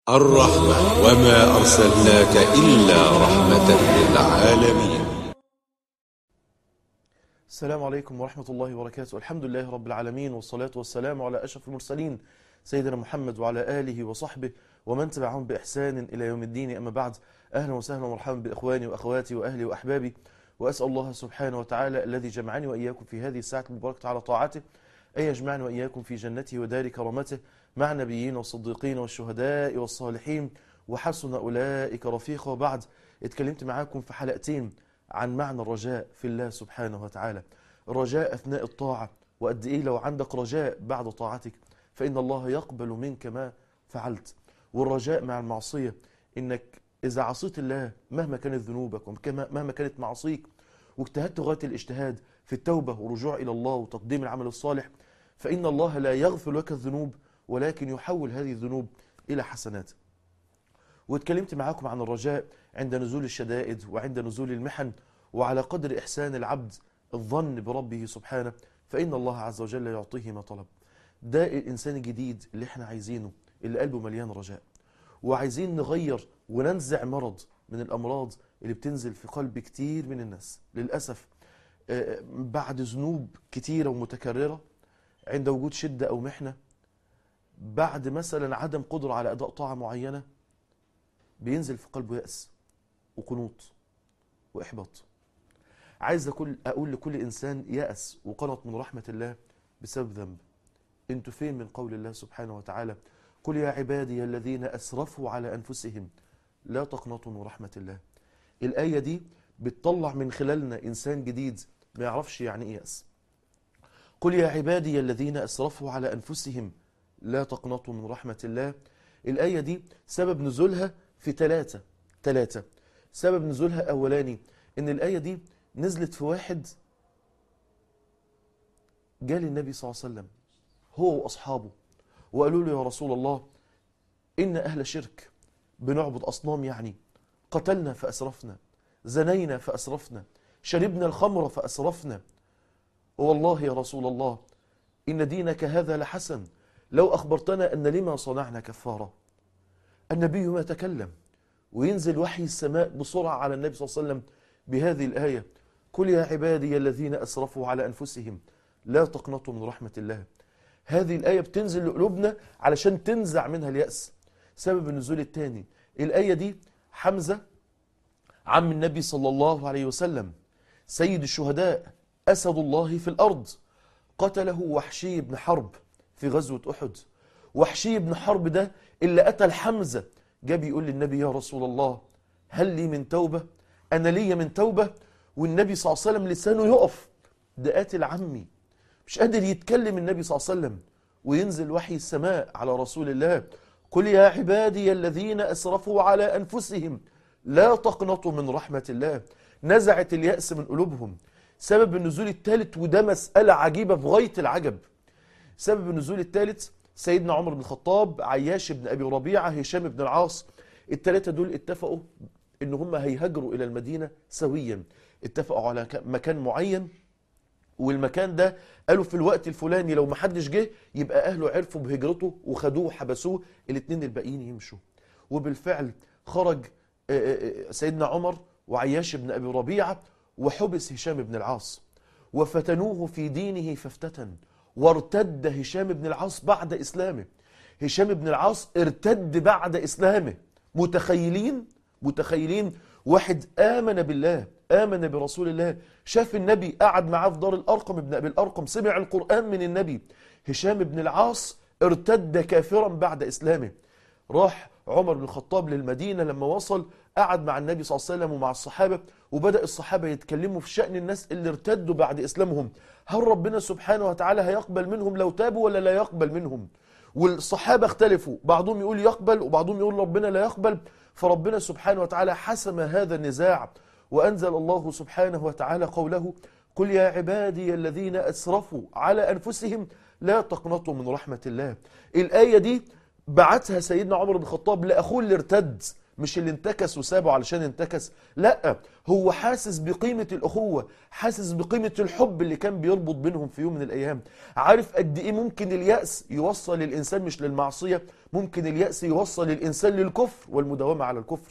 الرحمة وما أرسلناك إلا رحمة للعالمين السلام عليكم ورحمة الله وبركاته الحمد لله رب العالمين والصلاة والسلام على أشرف المرسلين سيدنا محمد وعلى آله وصحبه ومن تبعهم بإحسان إلى يوم الدين أما بعد أهلا وسهلا ومرحبا بإخواني وأخواتي وأهلي وأحبابي وأسأل الله سبحانه وتعالى الذي جمعني وإياكم في هذه الساعة المباركة على طاعته أن يجمعني وإياكم في جنته ودار كرامته مع النبيين والصديقين والشهداء والصالحين وحسن أولئك رفيقا وبعد اتكلمت معاكم في حلقتين عن معنى الرجاء في الله سبحانه وتعالى الرجاء أثناء الطاعة وقد إيه لو عندك رجاء بعد طاعتك فإن الله يقبل منك ما فعلت والرجاء مع المعصية إنك إذا عصيت الله مهما كانت ذنوبك ومهما كانت معصيك واجتهدت غاية الاجتهاد في التوبة والرجوع إلى الله وتقديم العمل الصالح فإن الله لا يغفر لك الذنوب ولكن يحول هذه الذنوب إلى حسنات واتكلمت معاكم عن الرجاء عند نزول الشدائد وعند نزول المحن وعلى قدر إحسان العبد الظن بربه سبحانه فإن الله عز وجل يعطيه ما طلب ده الإنسان الجديد اللي احنا عايزينه اللي قلبه مليان رجاء وعايزين نغير وننزع مرض من الأمراض اللي بتنزل في قلب كتير من الناس للأسف بعد ذنوب كتيرة ومتكررة عند وجود شدة أو محنة بعد مثلا عدم قدرة على أداء طاعة معينة بينزل في قلبه يأس وقنوط وإحباط عايز أقول, أقول لكل إنسان يأس وقنط من رحمة الله بسبب ذنب انتوا فين من قول الله سبحانه وتعالى قل يا عبادي الذين أسرفوا على أنفسهم لا تقنطوا من رحمة الله الآية دي بتطلع من خلالنا إنسان جديد ما يعرفش يعني إيه يأس قل يا عبادي الذين أسرفوا على أنفسهم لا تقنطوا من رحمة الله الآية دي سبب نزولها في ثلاثة ثلاثة سبب نزولها أولاني إن الآية دي نزلت في واحد جال النبي صلى الله عليه وسلم هو وأصحابه وقالوا له يا رسول الله إن أهل شرك بنعبد أصنام يعني قتلنا فأسرفنا زنينا فأسرفنا شربنا الخمر فأسرفنا والله يا رسول الله إن دينك هذا لحسن لو أخبرتنا أن لما صنعنا كفارة النبي ما تكلم وينزل وحي السماء بسرعة على النبي صلى الله عليه وسلم بهذه الآية قل يا عبادي الذين أسرفوا على أنفسهم لا تقنطوا من رحمة الله هذه الآية بتنزل لقلوبنا علشان تنزع منها اليأس سبب النزول الثاني الآية دي حمزة عم النبي صلى الله عليه وسلم سيد الشهداء أسد الله في الأرض قتله وحشي بن حرب في غزوة أحد وحشي بن حرب ده اللي قتل حمزة جاب يقول للنبي يا رسول الله هل لي من توبة أنا لي من توبة والنبي صلى الله عليه وسلم لسانه يقف ده قاتل عمي مش قادر يتكلم النبي صلى الله عليه وسلم وينزل وحي السماء على رسول الله قل يا عبادي الذين أسرفوا على أنفسهم لا تقنطوا من رحمة الله نزعت اليأس من قلوبهم سبب النزول الثالث وده مسألة عجيبة في غاية العجب سبب النزول الثالث سيدنا عمر بن الخطاب عياش بن أبي ربيعة هشام بن العاص الثلاثة دول اتفقوا ان هم هيهاجروا إلى المدينة سويا اتفقوا على مكان معين والمكان ده قالوا في الوقت الفلاني لو ما حدش جه يبقى أهله عرفوا بهجرته وخدوه وحبسوه الاثنين الباقيين يمشوا وبالفعل خرج سيدنا عمر وعياش بن أبي ربيعة وحبس هشام بن العاص وفتنوه في دينه فافتتن وارتد هشام بن العاص بعد إسلامه هشام بن العاص ارتد بعد إسلامه متخيلين متخيلين واحد آمن بالله آمن برسول الله شاف النبي قعد معاه في دار الأرقم ابن أبي الأرقم سمع القرآن من النبي هشام بن العاص ارتد كافرا بعد إسلامه راح عمر بن الخطاب للمدينة لما وصل قعد مع النبي صلى الله عليه وسلم ومع الصحابة وبدأ الصحابة يتكلموا في شأن الناس اللي ارتدوا بعد إسلامهم هل ربنا سبحانه وتعالى هيقبل منهم لو تابوا ولا لا يقبل منهم والصحابة اختلفوا بعضهم يقول يقبل وبعضهم يقول ربنا لا يقبل فربنا سبحانه وتعالى حسم هذا النزاع وأنزل الله سبحانه وتعالى قوله قل يا عبادي الذين أسرفوا على أنفسهم لا تقنطوا من رحمة الله الآية دي بعتها سيدنا عمر بن الخطاب لأخوه اللي ارتد مش اللي انتكس وسابه علشان انتكس لا هو حاسس بقيمة الأخوة حاسس بقيمة الحب اللي كان بيربط بينهم في يوم من الأيام عارف قد إيه ممكن اليأس يوصل الإنسان مش للمعصية ممكن اليأس يوصل الإنسان للكفر والمداومة على الكفر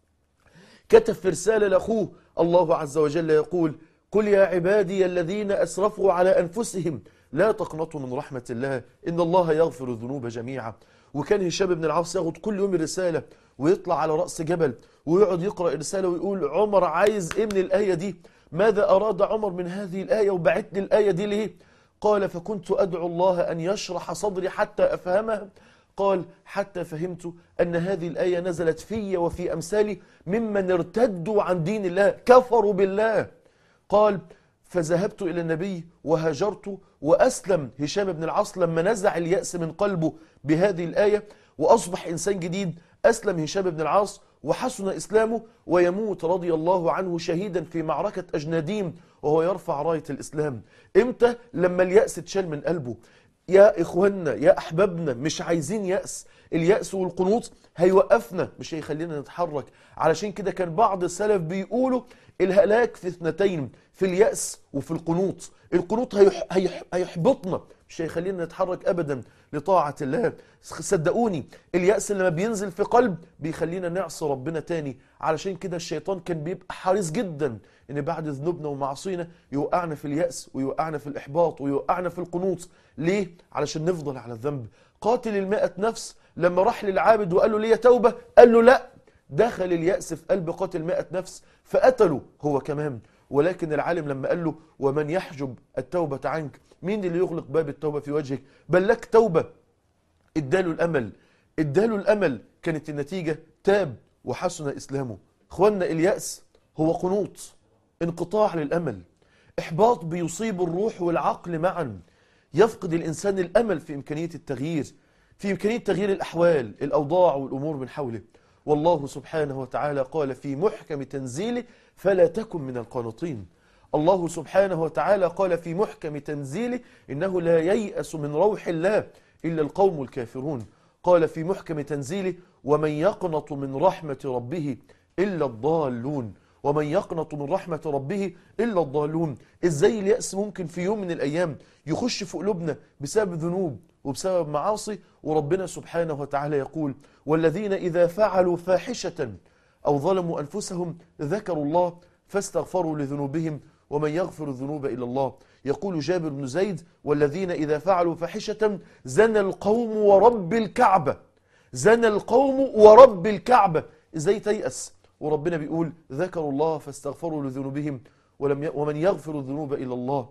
كتب في رسالة لأخوه الله عز وجل يقول قل يا عبادي الذين أسرفوا على أنفسهم لا تقنطوا من رحمة الله إن الله يغفر الذنوب جميعا وكان هشام بن العاص ياخد كل يوم الرسالة ويطلع على رأس جبل ويقعد يقرأ الرسالة ويقول عمر عايز إيه من الآية دي ماذا أراد عمر من هذه الآية وبعت لي الآية دي ليه قال فكنت أدعو الله أن يشرح صدري حتى أفهمها قال حتى فهمت أن هذه الآية نزلت في وفي أمثالي ممن ارتدوا عن دين الله كفروا بالله قال فذهبت إلى النبي وهاجرت وأسلم هشام بن العاص لما نزع اليأس من قلبه بهذه الآية وأصبح إنسان جديد أسلم هشام بن العاص وحسن إسلامه ويموت رضي الله عنه شهيدا في معركة أجناديم وهو يرفع راية الإسلام إمتى؟ لما اليأس اتشال من قلبه يا إخواننا يا أحبابنا مش عايزين يأس اليأس والقنوط هيوقفنا مش هيخلينا نتحرك علشان كده كان بعض السلف بيقولوا الهلاك في اثنتين في اليأس وفي القنوط القنوط هيح هيح هيحبطنا مش هيخلينا نتحرك أبدا لطاعة الله صدقوني اليأس لما بينزل في قلب بيخلينا نعصي ربنا تاني علشان كده الشيطان كان بيبقى حريص جدا ان بعد ذنوبنا ومعصينا يوقعنا في اليأس ويوقعنا في الإحباط ويوقعنا في القنوط ليه؟ علشان نفضل على الذنب قاتل المائة نفس لما راح للعابد وقال له ليه توبة قال له لا دخل اليأس في قلب قاتل مائة نفس فقتله هو كمان ولكن العالم لما قال له ومن يحجب التوبة عنك مين اللي يغلق باب التوبة في وجهك بل لك توبة اداله الأمل اداله الأمل كانت النتيجة تاب وحسن إسلامه اخوانا اليأس هو قنوط انقطاع للأمل إحباط بيصيب الروح والعقل معا يفقد الإنسان الأمل في إمكانية التغيير في إمكانية تغيير الأحوال الأوضاع والأمور من حوله والله سبحانه وتعالى قال في محكم تنزيله فلا تكن من القانطين الله سبحانه وتعالى قال في محكم تنزيله إنه لا ييأس من روح الله إلا القوم الكافرون قال في محكم تنزيله ومن يقنط من رحمة ربه إلا الضالون ومن يقنط من رحمة ربه إلا الضالون إزاي اليأس ممكن في يوم من الأيام يخش في قلوبنا بسبب ذنوب وبسبب معاصي وربنا سبحانه وتعالى يقول والذين إذا فعلوا فاحشة أو ظلموا أنفسهم ذكروا الله فاستغفروا لذنوبهم ومن يغفر الذنوب إلا الله يقول جابر بن زيد والذين إذا فعلوا فاحشة زنى القوم ورب الكعبة زنى القوم ورب الكعبة إزاي تيأس وربنا بيقول ذكروا الله فاستغفروا لذنوبهم ولم ي... ومن يغفر الذنوب إلا الله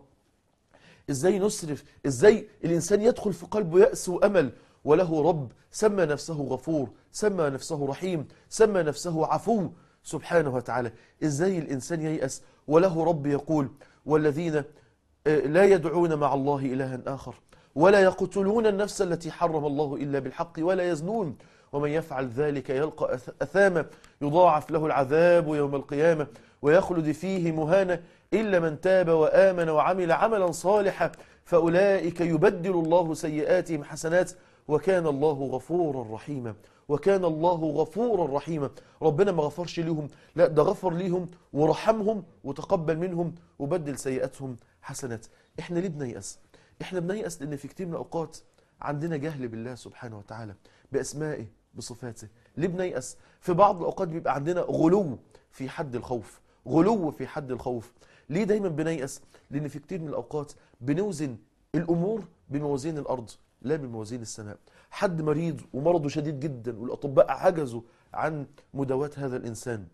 ازاي نسرف ازاي الانسان يدخل في قلبه يأس وامل وله رب سمى نفسه غفور سمى نفسه رحيم سمى نفسه عفو سبحانه وتعالى ازاي الانسان ييأس وله رب يقول والذين لا يدعون مع الله إلها آخر ولا يقتلون النفس التي حرم الله إلا بالحق ولا يزنون ومن يفعل ذلك يلقى أثاما يضاعف له العذاب يوم القيامة ويخلد فيه مهانا إلا من تاب وآمن وعمل عملا صالحا فأولئك يبدل الله سيئاتهم حسنات وكان الله غفورا رحيما وكان الله غفورا رحيما ربنا ما غفرش ليهم لا ده غفر ليهم ورحمهم وتقبل منهم وبدل سيئاتهم حسنات احنا ليه بنيأس احنا بنيأس لان في كتير من الاوقات عندنا جهل بالله سبحانه وتعالى باسمائه بصفاته ليه بنيأس في بعض الاوقات بيبقى عندنا غلو في حد الخوف غلو في حد الخوف ليه دايما بنيأس لان في كتير من الاوقات بنوزن الامور بموازين الارض لا بموازين السماء حد مريض ومرضه شديد جدا والاطباء عجزوا عن مداواة هذا الانسان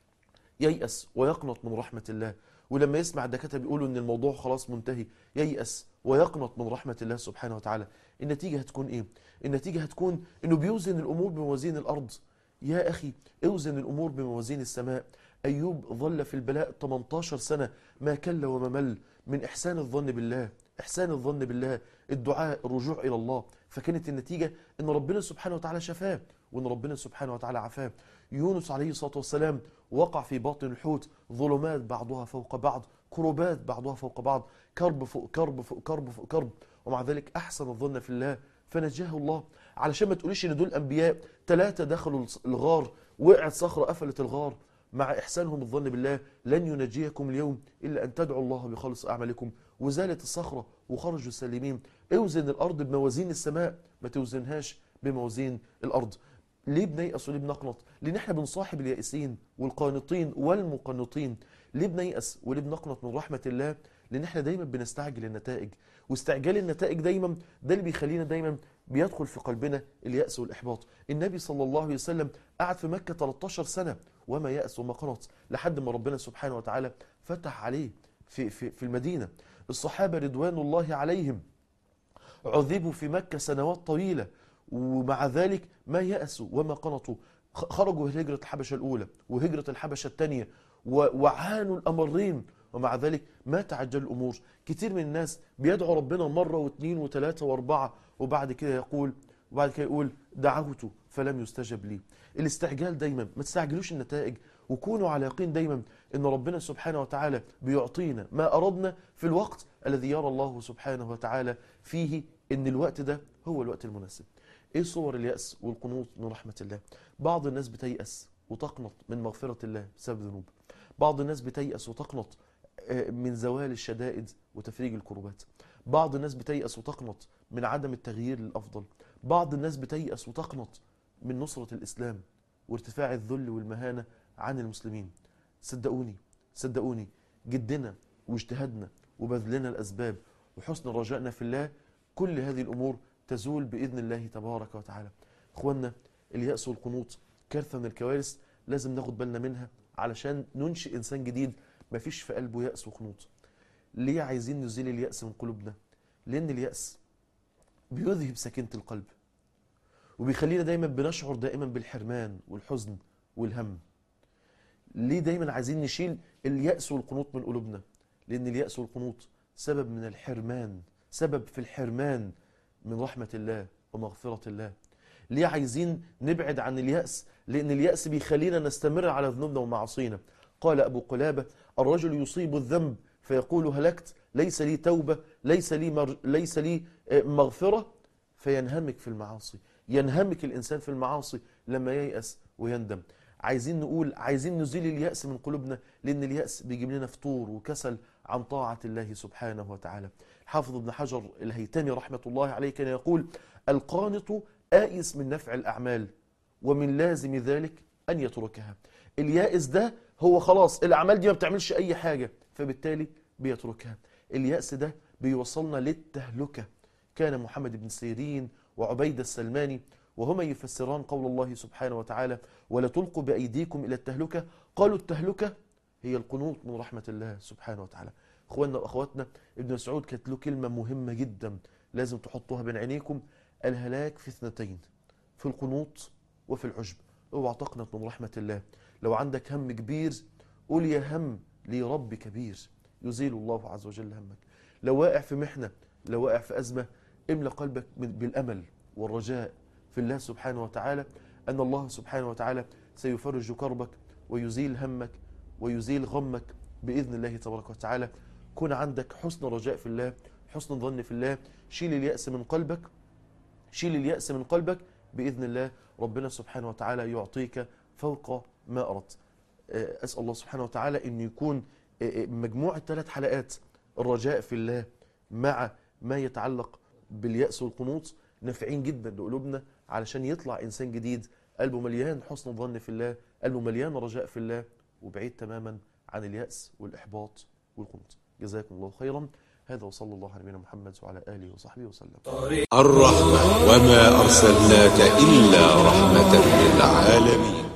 ييأس ويقنط من رحمة الله ولما يسمع الدكاتره بيقولوا ان الموضوع خلاص منتهي ييأس ويقنط من رحمة الله سبحانه وتعالى النتيجة هتكون ايه النتيجة هتكون انه بيوزن الامور بموازين الارض يا اخي اوزن الامور بموازين السماء ايوب ظل في البلاء 18 سنة ما كل وما مل من احسان الظن بالله احسان الظن بالله الدعاء الرجوع الى الله فكانت النتيجة ان ربنا سبحانه وتعالى شفاه وان ربنا سبحانه وتعالى عفاه يونس عليه الصلاة والسلام وقع في باطن الحوت ظلمات بعضها فوق بعض كربات بعضها فوق بعض كرب فوق كرب فوق كرب فوق كرب ومع ذلك أحسن الظن في الله فنجاه الله علشان ما تقوليش ان دول انبياء ثلاثة دخلوا الغار وقعت صخرة قفلت الغار مع إحسانهم الظن بالله لن ينجيكم اليوم إلا أن تدعوا الله بخالص أعمالكم وزالت الصخرة وخرجوا سالمين اوزن الأرض بموازين السماء ما توزنهاش بموازين الأرض ليه بنيأس وليه بنقنط لأن احنا بنصاحب اليائسين والقانطين والمقنطين ليه بنيأس وليه بنقنط من رحمة الله لأن احنا دايما بنستعجل النتائج واستعجال النتائج دايما ده اللي بيخلينا دايما بيدخل في قلبنا اليأس والإحباط النبي صلى الله عليه وسلم قعد في مكة 13 سنة وما يأس وما قنط لحد ما ربنا سبحانه وتعالى فتح عليه في, في, في المدينة الصحابة رضوان الله عليهم عذبوا في مكة سنوات طويلة ومع ذلك ما يأسوا وما قنطوا خ- خرجوا هجرة الحبشة الأولى وهجرة الحبشة الثانية و- وعانوا الأمرين ومع ذلك ما تعجل الأمور كتير من الناس بيدعو ربنا مرة واثنين وثلاثة واربعة وبعد كده يقول وبعد كده يقول دعوت فلم يستجب لي الاستعجال دايما ما تستعجلوش النتائج وكونوا على يقين دايما ان ربنا سبحانه وتعالى بيعطينا ما اردنا في الوقت الذي يرى الله سبحانه وتعالى فيه ان الوقت ده هو الوقت المناسب ايه صور اليأس والقنوط من رحمة الله بعض الناس بتيأس وتقنط من مغفرة الله بسبب ذنوب بعض الناس بتيأس وتقنط آه، من زوال الشدائد وتفريج الكروبات بعض الناس بتيأس وتقنط من عدم التغيير للأفضل بعض الناس بتيأس وتقنط من نصرة الإسلام وارتفاع الذل والمهانة عن المسلمين صدقوني صدقوني جدنا واجتهادنا وبذلنا الأسباب وحسن رجائنا في الله كل هذه الأمور تزول بإذن الله تبارك وتعالى إخواننا اليأس والقنوط كارثة من الكوارث لازم ناخد بالنا منها علشان ننشئ إنسان جديد مفيش في قلبه يأس وقنوط ليه عايزين نزيل اليأس من قلوبنا لأن اليأس بيذهب سكينة القلب وبيخلينا دايما بنشعر دائما بالحرمان والحزن والهم ليه دايما عايزين نشيل اليأس والقنوط من قلوبنا لأن اليأس والقنوط سبب من الحرمان سبب في الحرمان من رحمة الله ومغفرة الله ليه عايزين نبعد عن اليأس لأن اليأس بيخلينا نستمر على ذنوبنا ومعاصينا قال أبو قلابة الرجل يصيب الذنب فيقول هلكت ليس لي توبة ليس لي, مر... ليس لي آه، مغفرة فينهمك في المعاصي ينهمك الإنسان في المعاصي لما ييأس ويندم عايزين نقول عايزين نزيل اليأس من قلوبنا لأن اليأس بيجيب لنا فطور وكسل عن طاعة الله سبحانه وتعالى حافظ ابن حجر الهيتمي رحمة الله عليه كان يقول القانط آيس من نفع الأعمال ومن لازم ذلك أن يتركها اليائس ده هو خلاص الأعمال دي ما بتعملش أي حاجة فبالتالي بيتركها اليأس ده بيوصلنا للتهلكة كان محمد بن سيرين وعبيد السلماني وهما يفسران قول الله سبحانه وتعالى ولا تلقوا بأيديكم إلى التهلكة قالوا التهلكة هي القنوط من رحمة الله سبحانه وتعالى اخواننا واخواتنا ابن مسعود كانت له كلمة مهمة جدا لازم تحطوها بين عينيكم الهلاك في اثنتين في القنوط وفي العجب اوعى تقنط من رحمة الله لو عندك هم كبير قول يا هم لي رب كبير يزيل الله عز وجل همك لو واقع في محنة لو واقع في أزمة املى قلبك من- بالأمل والرجاء في الله سبحانه وتعالى أن الله سبحانه وتعالى سيفرج كربك ويزيل همك ويزيل غمك بإذن الله تبارك وتعالى كن عندك حسن رجاء في الله حسن ظن في الله شيل اليأس من قلبك شيل اليأس من قلبك بإذن الله ربنا سبحانه وتعالى يعطيك فوق ما أردت آه، أسأل الله سبحانه وتعالى أن يكون آه، آه، مجموعة ثلاث حلقات الرجاء في الله مع ما يتعلق باليأس والقنوط نافعين جدا لقلوبنا علشان يطلع إنسان جديد قلبه مليان حسن ظن في الله قلبه مليان رجاء في الله وبعيد تماما عن اليأس والإحباط والقنوط جزاكم الله خيرا هذا وصلى الله على نبينا محمد وعلى آله وصحبه وسلم الرحمة وما أرسلناك إلا رحمة للعالمين